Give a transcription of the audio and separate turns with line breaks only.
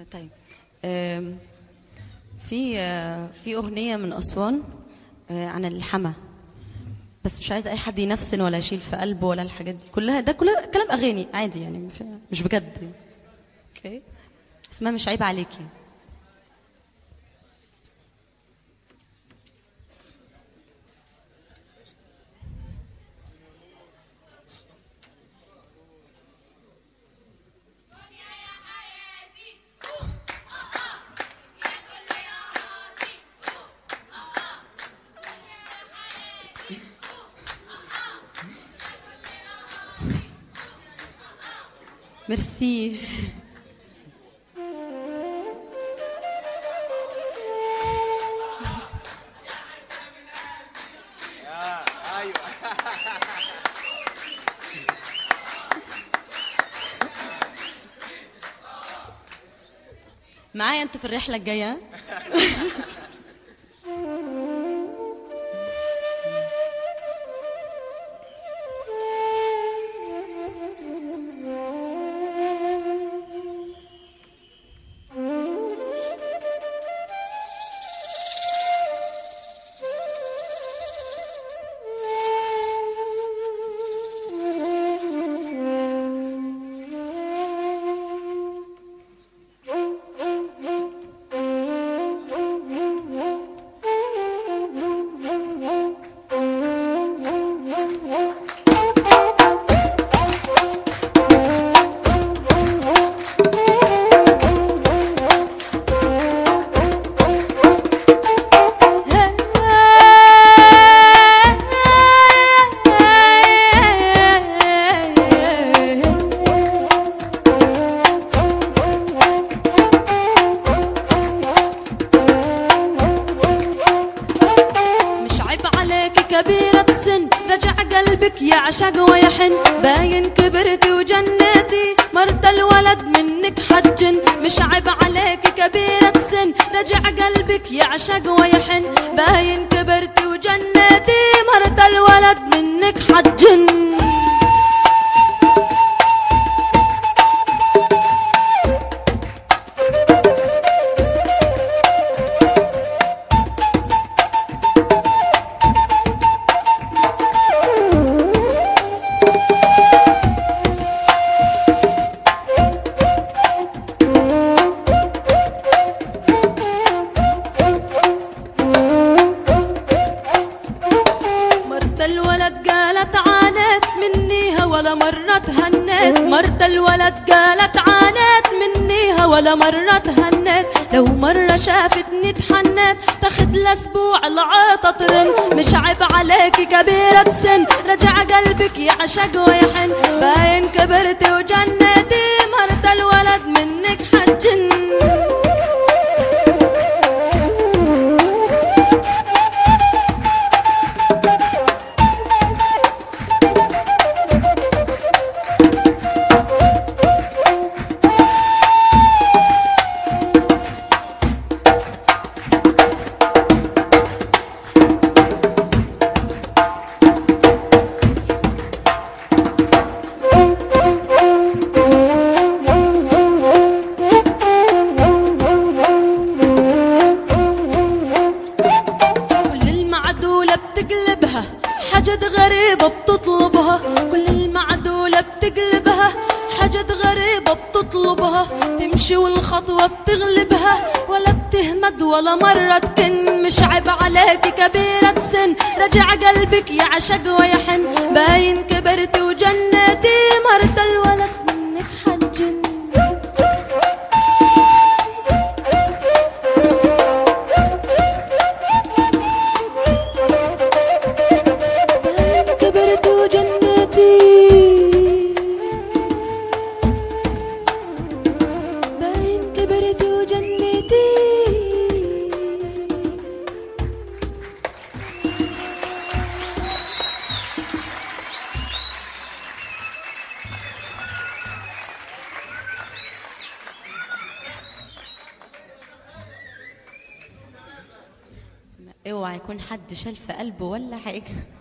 آه، طيب آم، في آه، في أغنية من أسوان آه، عن الحما بس مش عايز أي حد ينفسن ولا يشيل في قلبه ولا الحاجات دي كلها ده كلها كلام أغاني عادي يعني مش- مش بجد يعني. أوكي اسمها مش عيب عليكي ميرسي معايا انتوا في الرحلة الجاية مش عيب عليك كبيرة السن رجع قلبك يعشق ويحن باين كبرتي وجنيتي مرت الولد منك حجن مش عيب عليك كبيرة السن رجع قلبك يعشق ويحن باين كبرتي وجنيتي مرت الولد منك حجن مرت الولد قالت عانيت منيها ولا مرة تهنيت مرت الولد قالت عانيت منيها ولا مرة تهنيت لو مرة شافتني تحنيت تاخد الاسبوع العيطة ترن مش عيب عليك كبيرة سن رجع قلبك يعشق ويحن باين كبرتي وجنتي مرت الولد منك حجن كل المعدولة بتقلبها حاجة غريبة بتطلبها كل المعدولة بتقلبها حاجة غريبة بتطلبها تمشي والخطوة بتغلبها ولا بتهمد ولا مرة تكن مش عيب عليك كبيرة سن رجع قلبك يعشق ويحن باين كبرتي وجنتي مرت الولد منك حجن باين كبرت وجنتي باين كبرت وجنتي اوعى يكون حد شال في قلبه ولا حاجه